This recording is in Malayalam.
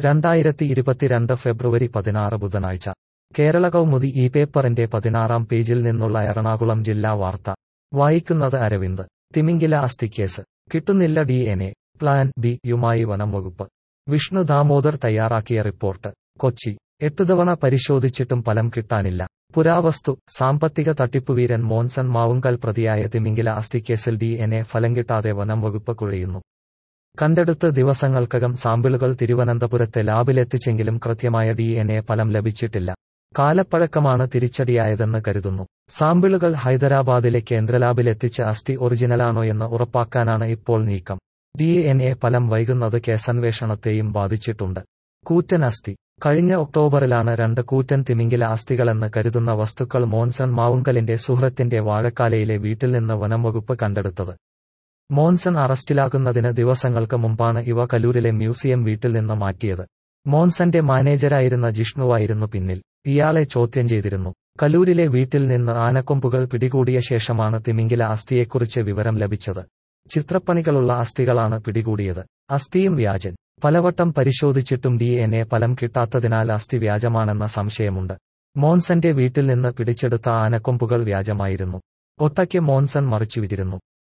രണ്ടായിരത്തി ഇരുപത്തിരണ്ട് ഫെബ്രുവരി പതിനാറ് ബുധനാഴ്ച കേരള കൗമുദി ഈ പേപ്പറിന്റെ പതിനാറാം പേജിൽ നിന്നുള്ള എറണാകുളം ജില്ലാ വാർത്ത വായിക്കുന്നത് അരവിന്ദ് തിമിംഗില അസ്ഥിക്കേസ് കിട്ടുന്നില്ല D N A plan B യുമായി വനം വകുപ്പ് വിഷ്ണു ദാമോദർ തയ്യാറാക്കിയ റിപ്പോർട്ട് കൊച്ചി എട്ടു തവണ പരിശോധിച്ചിട്ടും ഫലം കിട്ടാനില്ല പുരാവസ്തു സാമ്പത്തിക തട്ടിപ്പുവീരൻ മോൻസൺ മാവുങ്കൽ പ്രതിയായ തിമിംഗില അസ്ഥിക്കേസിൽ ഡി എൻ എ ഫലം കിട്ടാതെ വനം വകുപ്പ് കുഴയുന്നു കണ്ടെടുത്ത് ദിവസങ്ങൾക്കകം സാമ്പിളുകൾ തിരുവനന്തപുരത്തെ ലാബിലെത്തിച്ചെങ്കിലും കൃത്യമായ ഡി എൻ എ ഫലം ലഭിച്ചിട്ടില്ല കാലപ്പഴക്കമാണ് തിരിച്ചടിയായതെന്ന് കരുതുന്നു സാമ്പിളുകൾ ഹൈദരാബാദിലെ കേന്ദ്ര ലാബിലെത്തിച്ച് അസ്ഥി ഒറിജിനലാണോയെന്ന് ഉറപ്പാക്കാനാണ് ഇപ്പോൾ നീക്കം ഡി എൻ എ ഫലം വൈകുന്നത് കേസന്വേഷണത്തെയും ബാധിച്ചിട്ടുണ്ട് കൂറ്റൻ അസ്ഥി കഴിഞ്ഞ ഒക്ടോബറിലാണ് രണ്ട് കൂറ്റൻ തിമിംഗില അസ്ഥികളെന്ന് കരുതുന്ന വസ്തുക്കൾ മോൻസൺ മാവുങ്കലിന്റെ സുഹൃത്തിന്റെ വാഴക്കാലയിലെ വീട്ടിൽ നിന്ന് വനം വകുപ്പ് കണ്ടെടുത്തത് മോൻസൺ അറസ്റ്റിലാകുന്നതിന് ദിവസങ്ങൾക്ക് മുമ്പാണ് ഇവ കലൂരിലെ മ്യൂസിയം വീട്ടിൽ നിന്ന് മാറ്റിയത് മോൻസന്റെ മാനേജരായിരുന്ന ജിഷ്ണുവായിരുന്നു പിന്നിൽ ഇയാളെ ചോദ്യം ചെയ്തിരുന്നു കലൂരിലെ വീട്ടിൽ നിന്ന് ആനക്കൊമ്പുകൾ പിടികൂടിയ ശേഷമാണ് തിമിംഗില അസ്ഥിയെക്കുറിച്ച് വിവരം ലഭിച്ചത് ചിത്രപ്പണികളുള്ള അസ്ഥികളാണ് പിടികൂടിയത് അസ്ഥിയും വ്യാജൻ പലവട്ടം പരിശോധിച്ചിട്ടും ഡി എൻ എ ഫലം കിട്ടാത്തതിനാൽ അസ്ഥി വ്യാജമാണെന്ന സംശയമുണ്ട് മോൻസന്റെ വീട്ടിൽ നിന്ന് പിടിച്ചെടുത്ത ആനക്കൊമ്പുകൾ വ്യാജമായിരുന്നു ഒട്ടയ്ക്ക് മോൻസൺ മറിച്ചുവിതിരുന്നു